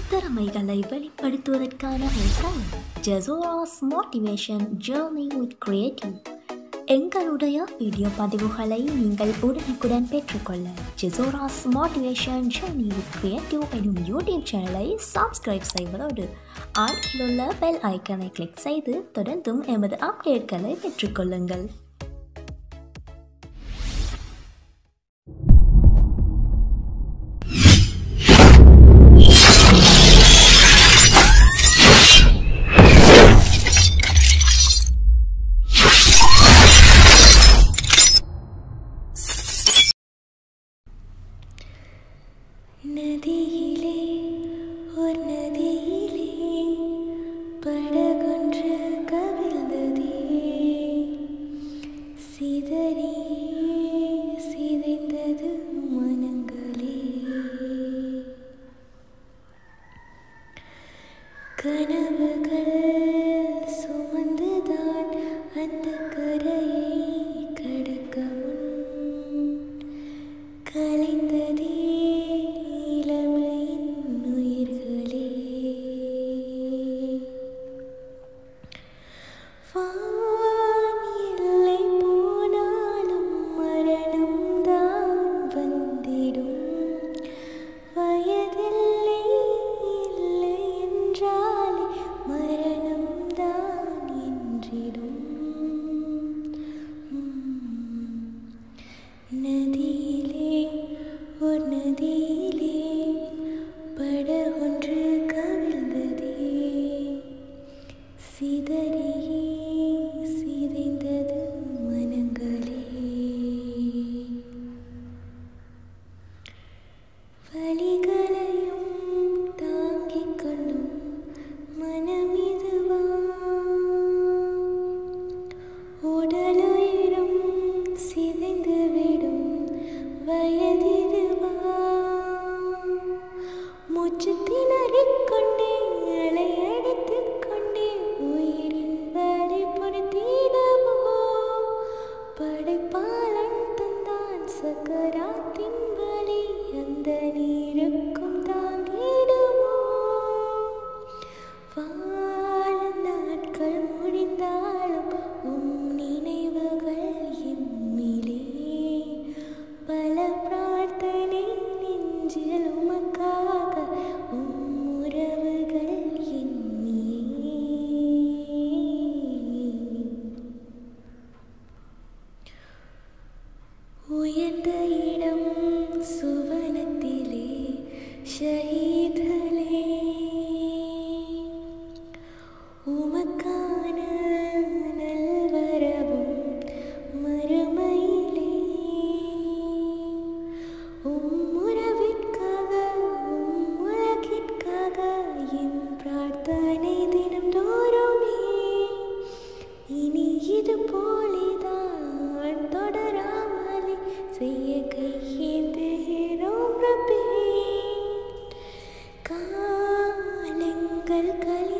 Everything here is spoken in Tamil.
திறமைகளை வெளிப்படுத்துவதற்கான ஒரு தளம் Jesoras motivation journey with creative எங்களுடைய வீடியோ பதிவுகளை நீங்கள் உடனுக்குடன் பெற்றுக்கொள்ள Jesoras motivation journey with creative எனும் யூடியூப் சேனலை சப்ஸ்கிரைப் செய்வதோடு அருகில் உள்ள பெல் ஐக்கனை கிளிக் செய்து தொடர்ந்தும் எமது அப்டேட்களை பெற்றுக்கொள்ளுங்கள் நதியிலே ஒரு நதியிலே படகொன்று கவிழ்ந்ததே சிதறி சிதைந்தது மனங்களே கனவுகள் சுமந்துதான் அந்த கரையை கடக்க முன் கலைந்ததே இளமையின் உயிர்களே வான் எல்லை போனாலும் மரணம் தான் வந்திடும் வயதில்லை இல்லை என்றாலே மரணம் தான் என்றிடும் உம். நதியிலே ஒரு நதியிலே படகொன்று கவிழ்ந்ததே சிதறி சிதைந்தது மனங்களே வலிகளையும் தாங்கிக் கொள்ளும் மனமிதுவா உடலுயிரும் சிதைந்துவிடும் வயதிதுவா மூச்சு திணறிக் கொண்டே அலையடித்துக் கொண்டே உயிரின் வலி பொறுத்திடவோ படைப்பாளன் தந்தான் சக்கராத்தின் வலி அந்த நீருக்கும் தாங்கிடுமோ வாழ நாட்கள் முடிந்தாலும் உம் நினைவுகள் எம்மிலே பல பிரார்த்தனை நெஞ்சில் உமக்காக உம் உறவுகள் எண்ணியே உயர்ந்த இடம் சுவனத்திலே ஷஹீதலே உமக்கான நல்வரவும் மறுமையிலே உம் உறவிற்காக உம் உலகிற்காக என் பிரார்த்தனை தினம் தோறுமே இனி இது போலிதான் தொடராமலே செய்ய கையேந்துகிறோம் ரப்பே காலங்கள் கலி